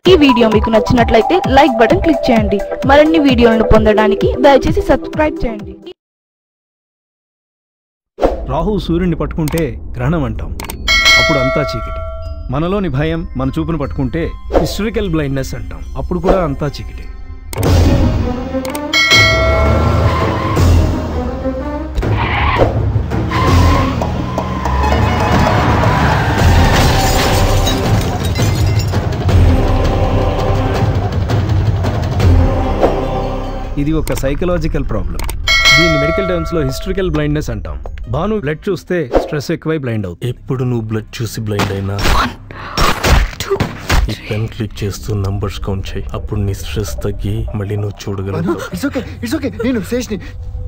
ఈ వీడియో మీకు నచ్చినట్లయితే లైక్ బటన్ క్లిక్ చేయండి మరిన్ని వీడియోలను పొందడానికి దయచేసి సబ్స్క్రైబ్ చేయండి రాహు సూర్యుడిని పట్టుకుంటే గ్రహణం అంటాం అప్పుడు అంతా చీకటి మనలోని భయం మన చూపును పట్టుకుంటే హిస్టరికల్ బ్లైండ్నెస్ అంటాం అప్పుడు కూడా అంతా చీకటి ఇది ఒక సైకలాజికల్ ప్రాబ్లం దీన్ని మెడికల్ టర్మ్స్ లో హిస్టరికల్ బ్లైండ్నెస్ అంటాం భాను బ్లడ్ చూస్తే స్ట్రెస్ ఎక్కువై బ్లైండ్ అవుతుంది ఎప్పుడు నువ్వు బ్లడ్ చూసి బ్లైండ్ అయినా ఈ పెన్ క్లిక్ చేస్తూ నంబర్స్ కౌంట్ చేయి అప్పుడు నీ స్ట్రెస్ తగ్గి మళ్ళీ నువ్వు చూడగలవు ఇట్స్ ఓకే ఇట్స్ ఓకే నేను శేష్ని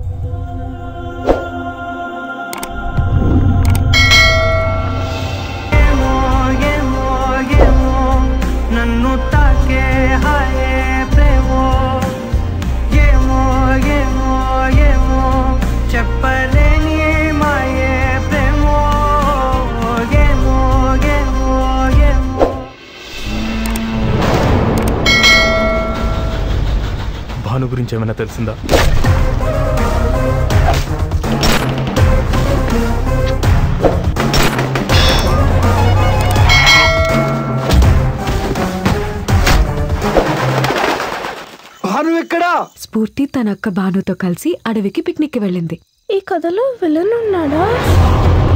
ఏమో ఏమో ఏమో నన్ను తాకే హాయే ప్రేమో ఏమో ఏమో ఏమో చెప్పలేని మాయే ప్రేమో ఏమో ఏమో ఏమో భాను గురించి ఏమైనా తెలిసిందా భాను ఎక్కడా స్ఫూర్తి తన అక్క భానుతో కలిసి అడవికి పిక్నిక్ వెళ్ళింది ఈ కథలో విలన్ ఉన్నాడా